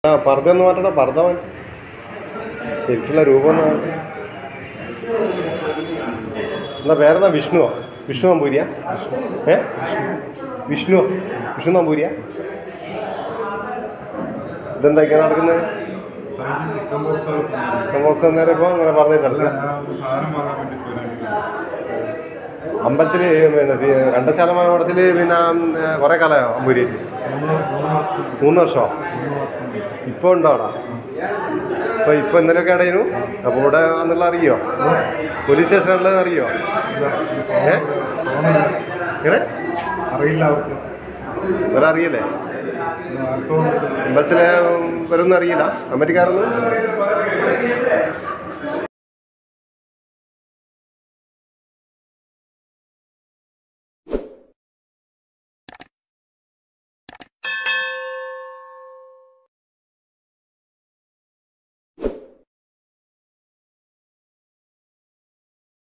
ആ പർദ്ദ ഒന്ന് മാറ്റണം പർദ്ദ മാറ്റി ശരിക്കുള്ള രൂപം ഒന്ന് മാറ്റി. എന്താ പേരെന്താ വിഷ്ണുവോ വിഷ്ണു നമ്പൂരിയ ഏ വിഷ്ണു വിഷ്ണു നമ്പൂരിയ ഇതെന്താ ഇങ്ങനെ നടക്കുന്നത് സാറിന് ചിക്കൻ ബോക്സ് ആണ് ബോക്സ് അന്നേരം ഇപ്പോൾ അങ്ങനെ പറഞ്ഞിട്ടല്ല ഞാൻ സാധനം വാങ്ങാൻ വേണ്ടി പോയിട്ടുണ്ട് അമ്പലത്തിൽ പിന്നെ തി- കണ്ടശാല മഠത്തിൽ പിന്നെ കുറേ കാലമായോ അമ്പൂരിയിൽ മൂന്ന് മൂന്ന് മാസത്തിന് മൂന്ന് വർഷമോ മൂന്ന് മാസത്തിന് ഇപ്പോൾ ഉണ്ടോ അവിടെ അപ്പോൾ ഇപ്പോൾ ഇന്നലെയൊക്കെ ഇടയിനു അപ്പോൾ ഇവിടെ വന്നുള്ള അറിയോ പോലീസ് സ്റ്റേഷനിലുള്ളത് അറിയോ ഏ ഫോണില്ല ഇങ്ങനെ അറിയില്ല അവർക്ക് ഒരറിയില്ലേ ഇപ്പോൾ വന്നിട്ട് അമ്പലത്തിലെ വരുമെന്ന് അറിയില്ല അമ്പരിക്കാരൊന്നും